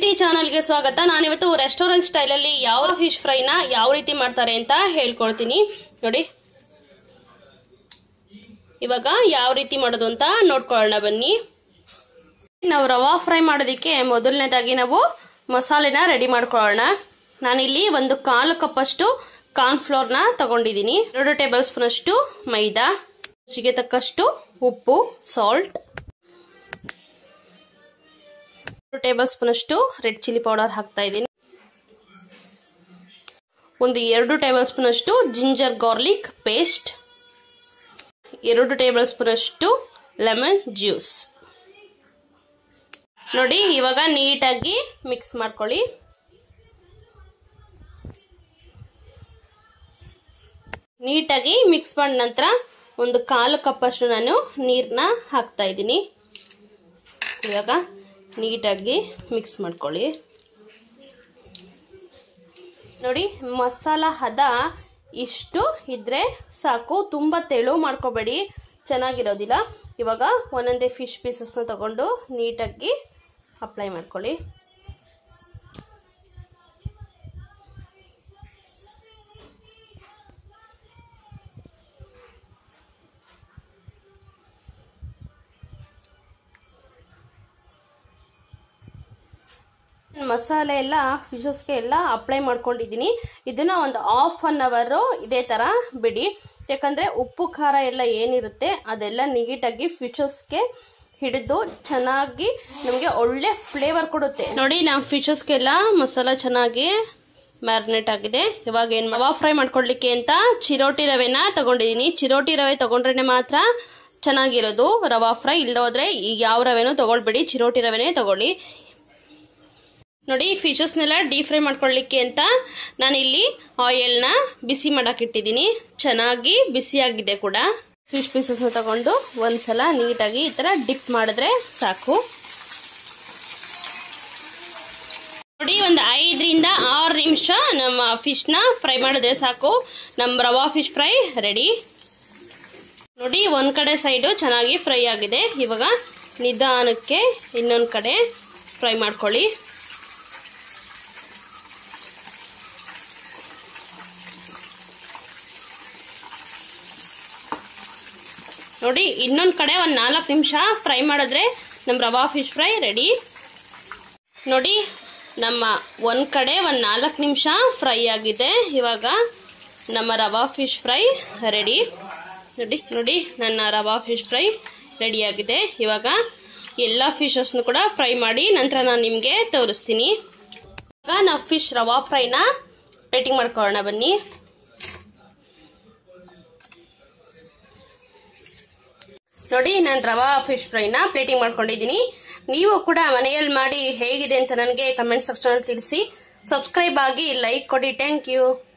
city ಚಾನಲ್ಗೆ ಸ್ವಾಗತ ನಾನಿವತ್ತು ರೆಸ್ಟೋರೆಂಟ್ ಸ್ಟೈಲಲ್ಲಿ ಯಾವ ಫಿಶ್ ಫ್ರೈನ ಯಾವ ರೀತಿ ಮಾಡ್ತಾರೆ ಅಂತ ಹೇಳ್ಕೊಡ್ತೀನಿ ನೋಡಿ ಇವಾಗ ಯಾವ ರೀತಿ ಮಾಡೋದು ಅಂತ ನೋಡ್ಕೊಳ್ಳೋಣ ಬನ್ನಿ ನಾವು ರವಾ ಫ್ರೈ ಮಾಡೋದಕ್ಕೆ ಮೊದಲನೇದಾಗಿ ನಾವು ಮಸಾಲೆನ ರೆಡಿ ಮಾಡ್ಕೊಳ್ಳೋಣ ನಾನಿಲ್ಲಿ ಒಂದು ಕಾಲು ಕಪ್ಪಷ್ಟು ಕಾರ್ನ್ಫ್ಲೋರ್ನ ತಗೊಂಡಿದ್ದೀನಿ ಎರಡು ಟೇಬಲ್ ಸ್ಪೂನ್ ಅಷ್ಟು ಮೈದಾ ರುಚಿಗೆ ತಕ್ಕಷ್ಟು ಉಪ್ಪು ಸಾಲ್ಟ್ ಟೇಬಲ್ ಸ್ಪೂನ್ ಅಷ್ಟು ರೆಡ್ ಚಿಲ್ಲಿ ಪೌಡರ್ ಹಾಕ್ತಾ ಇದ್ದೀನಿ ಒಂದು ಎರಡು ಟೇಬಲ್ ಸ್ಪೂನ್ ಅಷ್ಟು ಜಿಂಜರ್ ಗಾರ್ಲಿಕ್ ಪೇಸ್ಟ್ ಎರಡು ಟೇಬಲ್ ಸ್ಪೂನ್ ಅಷ್ಟು ಲೆಮನ್ ಜ್ಯೂಸ್ ನೋಡಿ ಇವಾಗ ನೀಟಾಗಿ ಮಿಕ್ಸ್ ಮಾಡ್ಕೊಳ್ಳಿ ನೀಟಾಗಿ ಮಿಕ್ಸ್ ಮಾಡಿದ ನಂತರ ಒಂದು ಕಾಲು ಕಪ್ಪಷ್ಟು ನಾನು ನೀರನ್ನ ಹಾಕ್ತಾ ಇದ್ದೀನಿ ಇವಾಗ ನೀಟಾಗಿ ಮಿಕ್ಸ್ ಮಾಡ್ಕೊಳ್ಳಿ ನೋಡಿ ಮಸಾಲ ಹದ ಇಷ್ಟು ಇದ್ರೆ ಸಾಕು ತುಂಬ ತೆಳು ಮಾಡ್ಕೋಬೇಡಿ ಚೆನ್ನಾಗಿರೋದಿಲ್ಲ ಇವಾಗ ಒಂದೊಂದೇ ಫಿಶ್ ಪೀಸಸ್ನ ತಗೊಂಡು ನೀಟಾಗಿ ಅಪ್ಲೈ ಮಾಡ್ಕೊಳ್ಳಿ ಮಸಾಲೆ ಎಲ್ಲ ಫಿಶಸ್ಗೆ ಎಲ್ಲ ಅಪ್ಲೈ ಮಾಡ್ಕೊಂಡಿದ್ದೀನಿ ಇದನ್ನ ಒಂದು ಹಾಫ್ ಅನ್ ಅವರು ಇದೇ ತರ ಬಿಡಿ ಯಾಕಂದ್ರೆ ಉಪ್ಪು ಖಾರ ಎಲ್ಲ ಏನಿರುತ್ತೆ ಅದೆಲ್ಲ ನೀಟಾಗಿ ಫಿಶಸ್ಗೆ ಹಿಡಿದು ಚೆನ್ನಾಗಿ ನಮಗೆ ಒಳ್ಳೆ ಫ್ಲೇವರ್ ಕೊಡುತ್ತೆ ನೋಡಿ ನಾವು ಫಿಶಸ್ಗೆಲ್ಲ ಮಸಾಲ ಚೆನ್ನಾಗಿ ಮ್ಯಾರಿನೇಟ್ ಆಗಿದೆ ಇವಾಗ ಏನ್ ರವಾ ಫ್ರೈ ಮಾಡ್ಕೊಡ್ಲಿಕ್ಕೆ ಅಂತ ಚಿರೋಟಿ ರವೆನ ತಗೊಂಡಿದ್ದೀನಿ ಚಿರೋಟಿ ರವೆ ತಗೊಂಡ್ರೆ ಮಾತ್ರ ಚೆನ್ನಾಗಿರೋದು ರವಾ ಫ್ರೈ ಇಲ್ಲೋದ್ರೆ ಯಾವ ರವೆನೂ ತಗೊಳ್ಬೇಡಿ ಚಿರೋಟಿ ರವೆನೇ ತಗೊಳ್ಳಿ ನೋಡಿ ಫಿಶಸ್ನೆಲ್ಲ ಡೀಪ್ ಫ್ರೈ ಮಾಡ್ಕೊಳ್ಳಿಕ್ಕೆ ಅಂತ ನಾನಿಲ್ಲಿ ಆಯಿಲ್ನ ಬಿಸಿ ಮಾಡಕ್ಕಿಟ್ಟಿದ್ದೀನಿ ಚೆನ್ನಾಗಿ ಬಿಸಿಯಾಗಿದೆ ಕೂಡ ಫಿಶ್ ಪೀಸಸ್ನ ತಗೊಂಡು ಒಂದ್ಸಲ ನೀಟಾಗಿ ಈ ತರ ಡಿಪ್ ಮಾಡಿದ್ರೆ ಸಾಕು ನೋಡಿ ಒಂದು ಐದರಿಂದ ಆರು ನಿಮಿಷ ನಮ್ಮ ಫಿಶ್ನ ಫ್ರೈ ಮಾಡಿದ್ರೆ ಸಾಕು ನಮ್ಮ ರವಾ ಫಿಶ್ ಫ್ರೈ ರೆಡಿ ನೋಡಿ ಒಂದ್ ಕಡೆ ಸೈಡು ಚೆನ್ನಾಗಿ ಫ್ರೈ ಆಗಿದೆ ಇವಾಗ ನಿಧಾನಕ್ಕೆ ಇನ್ನೊಂದು ಕಡೆ ಫ್ರೈ ಮಾಡ್ಕೊಳ್ಳಿ ನೋಡಿ ಇನ್ನೊಂದು ಕಡೆ ಒಂದು ನಾಲ್ಕು ನಿಮಿಷ ಫ್ರೈ ಮಾಡಿದ್ರೆ ನಮ್ಮ ರವಾ ಫಿಶ್ ಫ್ರೈ ರೆಡಿ ನೋಡಿ ನಮ್ಮ ಒಂದು ಕಡೆ ಒಂದು ನಾಲ್ಕು ನಿಮಿಷ ಫ್ರೈ ಆಗಿದೆ ಇವಾಗ ನಮ್ಮ ರವಾ ಫಿಶ್ ಫ್ರೈ ರೆಡಿ ನೋಡಿ ನೋಡಿ ನನ್ನ ರವಾ ಫಿಶ್ ಫ್ರೈ ರೆಡಿ ಆಗಿದೆ ಇವಾಗ ಎಲ್ಲ ಫಿಶಸ್ನು ಕೂಡ ಫ್ರೈ ಮಾಡಿ ನಂತರ ನಾನು ನಿಮಗೆ ತೋರಿಸ್ತೀನಿ ಇವಾಗ ನಾವು ಫಿಶ್ ರವಾ ಫ್ರೈನ ಪ್ಲೇಟಿಂಗ್ ಮಾಡ್ಕೊಳ್ಳೋಣ ಬನ್ನಿ ನೋಡಿ ನಾನು ರವಾ ಫಿಶ್ ಫ್ರೈನ ಪ್ಲೇಟಿಂಗ್ ಮಾಡ್ಕೊಂಡಿದ್ದೀನಿ ನೀವು ಕೂಡ ಮನೆಯಲ್ಲಿ ಮಾಡಿ ಹೇಗಿದೆ ಅಂತ ನನಗೆ ಕಮೆಂಟ್ ಸೆಕ್ಷನ್ ತಿಳಿಸಿ ಸಬ್ಸ್ಕ್ರೈಬ್ ಆಗಿ ಲೈಕ್ ಕೊಡಿ ಥ್ಯಾಂಕ್ ಯು